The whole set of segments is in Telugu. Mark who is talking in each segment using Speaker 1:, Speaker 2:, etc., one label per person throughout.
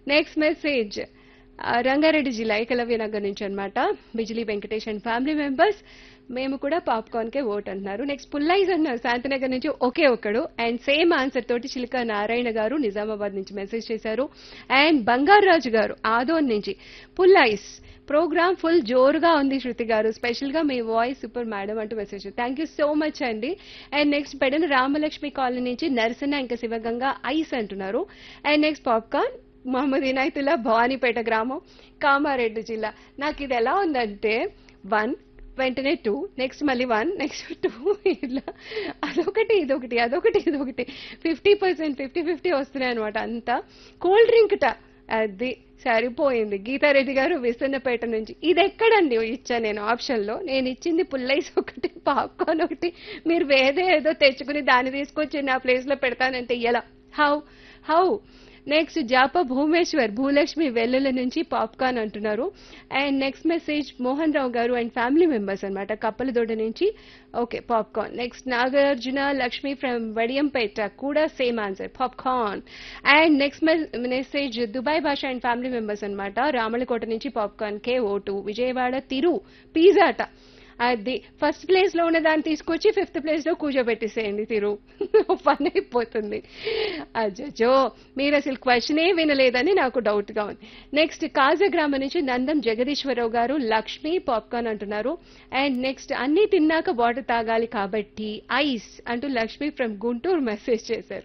Speaker 1: నెక్స్ట్ మెసేజ్ రంగారెడ్డి జిల్లా ఏకలవ్య నగర్ నుంచి అనమాట Bijili Venkatesh and family members మేము కూడా పాప్కార్న్ కే ఓట్ అంటున్నారు నెక్స్ట్ పుల్లైజ్ అన్నారు శాంతినగర్ నుంచి ఒకే ఒక్కడు అండ్ సేమ్ ఆన్సర్ తోటి చిలుక నారాయణ గారు నిజామాబాద్ నుంచి మెసేజ్ చేశారు అండ్ బంగారాజు గారు ఆదోన్ నుంచి పుల్లైస్ ప్రోగ్రామ్ ఫుల్ జోరుగా ఉంది శృతి గారు స్పెషల్ గా మీ వాయిస్ సూపర్ మేడం అంటూ message thank you so much అండి and next Pedana Ramalakshmi colony నుంచి నరసన ఇంకా శివగంగా ఐస్ అంటున్నారు and next popcorn Mohammed Inayatullah Bhavanipeta గ్రామం కామారెడ్డి జిల్లా నాకు ఇది ఎలా ఉందంటే వన్ వెంటనే టూ నెక్స్ట్ మళ్ళీ వన్ నెక్స్ట్ టూ ఇట్లా అదొకటి ఇదొకటి అదొకటి ఇదొకటి ఫిఫ్టీ పర్సెంట్ ఫిఫ్టీ ఫిఫ్టీ వస్తున్నాయి అనమాట అంతా కూల్ డ్రింక్ ట అది సరిపోయింది గీతారెడ్డి గారు విసన్నపేట నుంచి ఇది ఎక్కడండి ఇచ్చా నేను ఆప్షన్ లో నేను ఇచ్చింది పుల్లైస్ ఒకటి పాప్కార్న్ ఒకటి మీరు వేరే ఏదో తెచ్చుకుని దాన్ని తీసుకొచ్చి నా ప్లేస్ లో పెడతానంటే ఎలా హౌ హౌ నెక్స్ట్ జాప భూమేశ్వర్ భూలక్ష్మి వెల్లుల నుంచి పాప్కార్న్ అంటున్నారు and next message Mohan Rao garu and family members అనమాట కప్పలదొడ్డ నుంచి okay popcorn next Nagarjuna Lakshmi from Vadiyampeta కూడా same answer popcorn and next message Dubai Basha and family members అనమాట రామలకోట నుంచి పాప్కార్న్ కే ఓటు విజయవాడ తిరు పిజ్జాట అది ఫస్ట్ ప్లేస్ లో ఉన్న దాన్ని తీసుకొచ్చి ఫిఫ్త్ ప్లేస్ లో కూర్చోబెట్టేసేయండి తిరు పని అయిపోతుంది అజ్జో మీరు అసలు క్వశ్చనే వినలేదని నాకు డౌట్ గా ఉంది నెక్స్ట్ కాజగ్రామం నుంచి నందం జగదీశ్వరరావు గారు లక్ష్మి పాప్కార్న్ అంటున్నారు అండ్ నెక్స్ట్ అన్ని తిన్నాక వాటర్ తాగాలి కాబట్టి ఐస్ అంటూ లక్ష్మి ఫ్రమ్ గుంటూరు మెసేజ్ చేశారు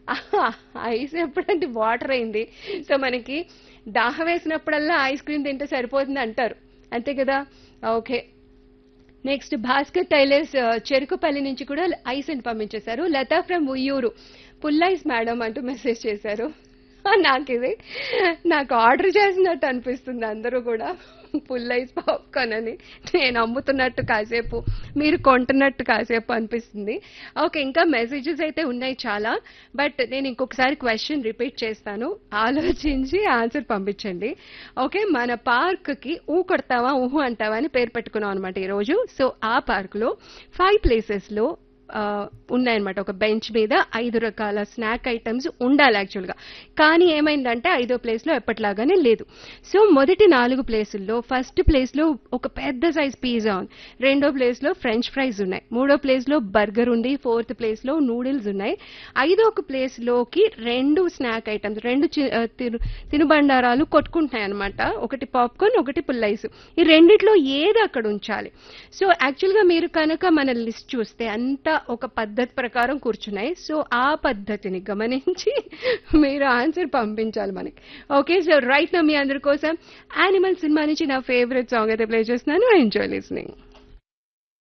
Speaker 1: ఐస్ ఎప్పుడంటే వాటర్ అయింది సో మనకి దాహం వేసినప్పుడల్లా ఐస్ క్రీమ్ తింటే సరిపోతుంది అంటారు అంతే కదా ఓకే నెక్స్ట్ భాస్కర్ టైలర్స్ ఆ, చెరుకుపల్లి నుంచి కూడా ఐస్ అని పంపించేశారు లతా ఫ్రమ్ ఉయ్యూరు పుల్లైస్ మేడం అంటూ మెసేజ్ చేశారు నాకు ఇది నాకు ఆర్డర్ చేసినట్టు అనిపిస్తుంది అందరూ కూడా పుల్లైస్ పాప్కార్న్ అని నేను అమ్ముతున్నట్టు కాసేపు మీరు కొంటున్నట్టు కాసేపు అనిపిస్తుంది ఓకే ఇంకా మెసేజెస్ అయితే ఉన్నాయి చాలా బట్ నేను ఇంకొకసారి క్వశ్చన్ రిపీట్ చేస్తాను ఆలోచించి ఆన్సర్ పంపించండి ఓకే మన పార్క్ కి ఊ కొడతావా ఊహు అంటావా అని పేరు పెట్టుకున్నాం అనమాట ఈరోజు సో ఆ పార్క్ లో ఫైవ్ ప్లేసెస్ లో ఆ, ఉన్నాయన్నమాట ఒక బెంచ్ మీద ఐదు రకాల స్నాక్ ఐటమ్స్ ఉండాలి యాక్చువల్గా కానీ ఏమైందంటే ఐదో ప్లేస్ లో ఎప్పటిలాగానే లేదు సో మొదటి నాలుగు ప్లేసుల్లో ఫస్ట్ ప్లేస్ లో ఒక పెద్ద సైజ్ పిజ్జా ఉంది రెండో ప్లేస్ లో ఫ్రెంచ్ ఫ్రైస్ ఉన్నాయి మూడో ప్లేస్ లో బర్గర్ ఉంది ఫోర్త్ ప్లేస్ లో నూడిల్స్ ఉన్నాయి ఐదో ఒక ప్లేస్ లోకి రెండు స్నాక్ ఐటమ్స్ రెండు చి- ఆ, తిను తినుబండారాలు కొట్టుకుంటున్నాయి అనమాట ఒకటి పాప్కార్న్ ఒకటి పుల్లైస్ ఈ రెండిట్లో ఏది అక్కడ ఉంచాలి సో యాక్చువల్ గా మీరు కనుక మన లిస్ట్ చూస్తే అంతా ఒక పద్ధతి ప్రకారం కూర్చున్నాయి సో ఆ పద్ధతిని గమనించి మీరు ఆన్సర్ పంపించాలి మనకి ఓకే సో రైట్ నా మీ అందరి కోసం యానిమల్ సినిమా నుంచి నా ఫేవరెట్ సాంగ్ అయితే ప్లే చేస్తున్నాను ఎంజాయ్ లిస్నింగ్